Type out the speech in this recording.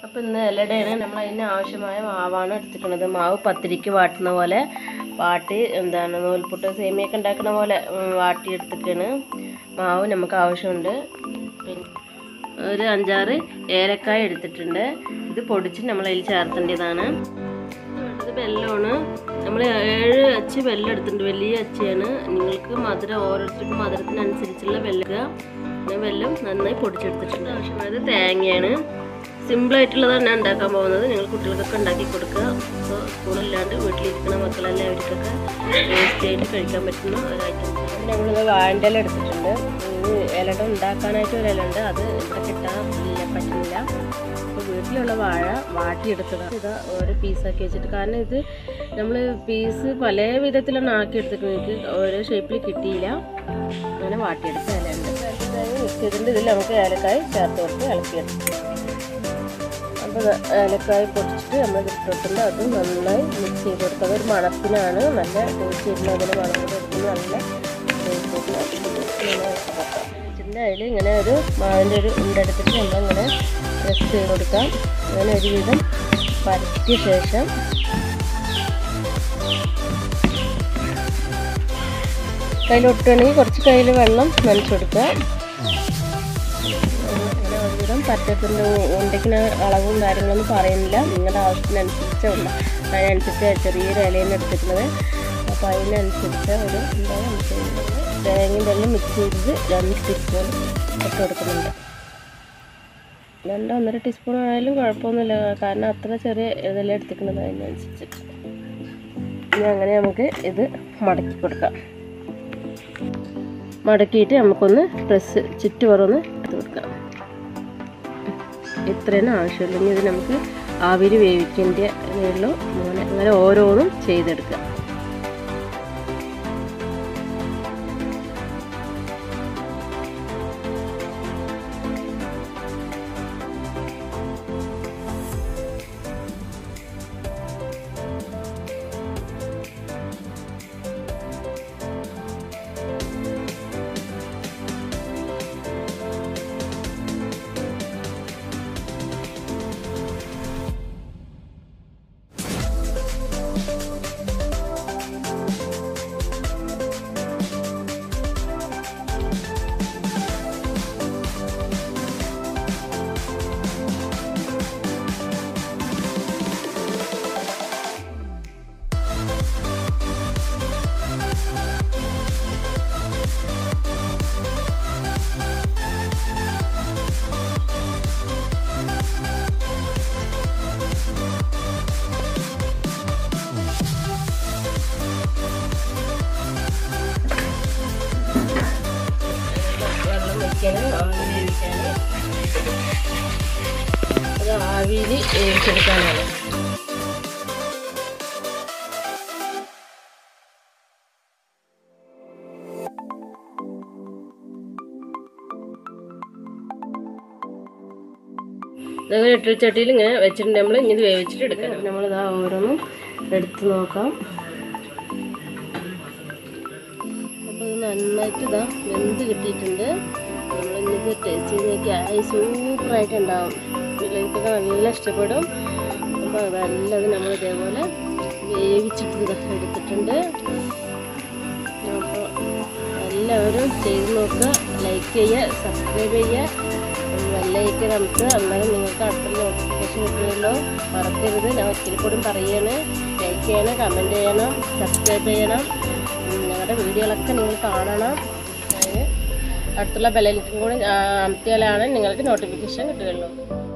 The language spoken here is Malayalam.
അപ്പോൾ ഇന്ന് ഇലയുടെയാണ് നമ്മൾ അതിന് ആവശ്യമായ മാവാണ് എടുത്തിട്ടുള്ളത് മാവ് പത്തിരിക്ക് വാട്ടുന്ന പോലെ വാട്ടി എന്താണ് നൂൽപുട്ട് സേമിയൊക്കെ ഉണ്ടാക്കുന്ന പോലെ ഉം, വാട്ടി എടുത്തിട്ടാണ് മാവ് നമുക്ക് ആവശ്യമുണ്ട് പിന്നെ ഒരു അഞ്ചാറ് ഏലക്കായ എടുത്തിട്ടുണ്ട് ഇത് പൊടിച്ച് നമ്മൾ അതിൽ ചേർത്തേണ്ടതാണ് വേണ്ടത് വെല്ലമാണ് നമ്മൾ ഏഴ് അച്ച് വെല്ലം എടുത്തിട്ടുണ്ട് വലിയ അച്ചിയാണ് നിങ്ങൾക്ക് മധുരം ഓരോരുത്തർക്കും മധുരത്തിനനുസരിച്ചുള്ള വെല്ലുക ഞാൻ വെല്ലം നന്നായി പൊടിച്ചെടുത്തിട്ടുണ്ട് ആവശ്യമായത് തേങ്ങയാണ് സിമ്പിളായിട്ടുള്ളതാണ് ഞാൻ ഉണ്ടാക്കാൻ പോകുന്നത് നിങ്ങൾ കുട്ടികൾക്കൊക്കെ ഉണ്ടാക്കി കൊടുക്കുക അപ്പോൾ സ്കൂളില്ലാണ്ട് വീട്ടിലിരിക്കുന്ന മക്കളെല്ലാവർക്കൊക്കെ ടേസ്റ്റ് ആയിട്ട് കഴിക്കാൻ പറ്റുന്ന ഒരു ഐറ്റംസ് നമ്മളിത് വാഴൻ്റെ എടുത്തിട്ടുണ്ട് ഇത് ഇലട ഉണ്ടാക്കാനായിട്ട് ഒരു ഇല ഉണ്ട് അത് ഇവിടെ കിട്ടാൻ ഇല്ല പറ്റുന്നില്ല അപ്പോൾ വീട്ടിലുള്ള വാഴ വാട്ടിയെടുത്തതാണ് ഇത് ഓരോ പീസാക്കി വെച്ചിട്ട് കാരണം ഇത് നമ്മൾ പീസ് പല വിധത്തിലാണ് ആക്കി എടുത്തിട്ട് എനിക്ക് ഓരോ ഷേപ്പിൽ കിട്ടിയില്ല അങ്ങനെ വാട്ടിയെടുത്ത ഇലയുണ്ട് മിക്സ് ചെയ്തിട്ട് ഇതിൽ നമുക്ക് ഏലക്കായ ചേർത്ത് കൊടുത്ത് ഇളക്കിയെടുക്കും അപ്പോൾ ഏലക്കായ പൊടിച്ചിട്ട് നമ്മൾ ഇതിട്ടിട്ടുണ്ട് അത് നന്നായി മിക്സ് ചെയ്ത് കൊടുക്കുക അതൊരു മണത്തിനാണ് നല്ല ടേസ്റ്റ് ചെയ്യുന്ന അതിന് മണം കൂടെ എടുക്കുന്നത് നല്ല ടേസ്റ്റ് അതിൽ ഇങ്ങനെ ഒരു മാവിൻ്റെ ഒരു ഉണ്ടെടുത്തിട്ട് നമ്മളിങ്ങനെ പ്രസ് ചെയ്ത് കൊടുക്കാം അങ്ങനെ ഒരുവിധം പരത്തിയ ശേഷം കയ്യിലൊട്ടുകയാണെങ്കിൽ കുറച്ച് കയ്യിൽ വെള്ളം നനച്ചു കൊടുക്കുക അങ്ങനെ ഒരുവിധം പറ്റത്തിൻ്റെ ഉണ്ടെങ്കിൽ അളവും കാര്യങ്ങളൊന്നും പറയുന്നില്ല നിങ്ങളുടെ ആവശ്യത്തിനനുസരിച്ചേ ഉള്ള അതിനനുസരിച്ച് ചെറിയൊരു ഇലയിൽ എടുത്തിട്ടുള്ളത് അപ്പോൾ അതിനനുസരിച്ച് ഒരു എന്താണ് നമുക്ക് ചെയ്യുന്നത് തേങ്ങയും വെള്ളം മിക്സ് ചെയ്തത് രണ്ട് ടീസ്പൂൺ ഇട്ട് കൊടുക്കുന്നുണ്ട് രണ്ടോ ഒന്നര ടീസ്പൂൺ ആയാലും കുഴപ്പമൊന്നുമില്ല കാരണം അത്ര ചെറിയ ഇതെല്ലാം എടുത്തിട്ടുള്ളത് അതിനനുസരിച്ച് ഇനി അങ്ങനെ നമുക്ക് ഇത് മടക്കി കൊടുക്കാം മടക്കിയിട്ട് നമുക്കൊന്ന് പ്രസ് ചുറ്റുപുറമൊന്ന് എടുത്ത് കൊടുക്കാം ഇത്രയാണ് ആവശ്യമുള്ളൂ ഇനി ഇത് നമുക്ക് ആവിരി വേവിക്കേണ്ട ഉള്ളൂ അങ്ങനെ അങ്ങനെ ഓരോന്നും ചെയ്തെടുക്കുക വെള്ളം വയ്ക്കാനും ആവി വേവിക്കാനും അത് ആവിയിൽ വേവിച്ചെടുക്കാനാണ് ഇതങ്ങനെ ഇട്ട് ചട്ടിയിൽ ഇങ്ങനെ വെച്ചിട്ടുണ്ട് നമ്മൾ ഇനി ഇത് വേവിച്ചിട്ട് എടുക്കാം നമ്മളിതാ ഓരോന്നും എടുത്ത് നോക്കാം അപ്പോൾ ഇത് നന്നായിട്ട് ഇതാ വെന്ത് കിട്ടിയിട്ടുണ്ട് നമ്മൾ ഇന്നിത് ടേസ്റ്റ് ചെയ്ത് നോക്കിയാൽ സൂപ്പറായിട്ട് ഉണ്ടാവും പിള്ളേർക്കൊക്കെ നല്ല ഇഷ്ടപ്പെടും അപ്പോൾ അതെല്ലാം നമ്മൾ ഇതേപോലെ വേവിച്ചിട്ട് ഇതാ എടുത്തിട്ടുണ്ട് അപ്പോൾ എല്ലാവരും ചെയ്ത് നോക്കുക ലൈക്ക് ചെയ്യുക സബ്സ്ക്രൈബ് ചെയ്യുക ബെല്ലൈക്കൻ നമുക്ക് അന്നേരം നിങ്ങൾക്ക് അടുത്ത നോട്ടിഫിക്കേഷൻ കിട്ടുമല്ലോ മറക്കരുത് ഞാൻ ഒരിക്കൽ കൂടി പറയാണ് ലൈക്ക് ചെയ്യണം കമൻറ്റ് ചെയ്യണം സബ്സ്ക്രൈബ് ചെയ്യണം ഉം, ഞങ്ങളുടെ വീഡിയോകളൊക്കെ നിങ്ങൾ കാണണം അതിന് അടുത്തുള്ള ബെല്ലൈക്കൻ കൂടി അമർത്തിയാലാണ് നിങ്ങൾക്ക് നോട്ടിഫിക്കേഷൻ കിട്ടുകയുള്ളൂ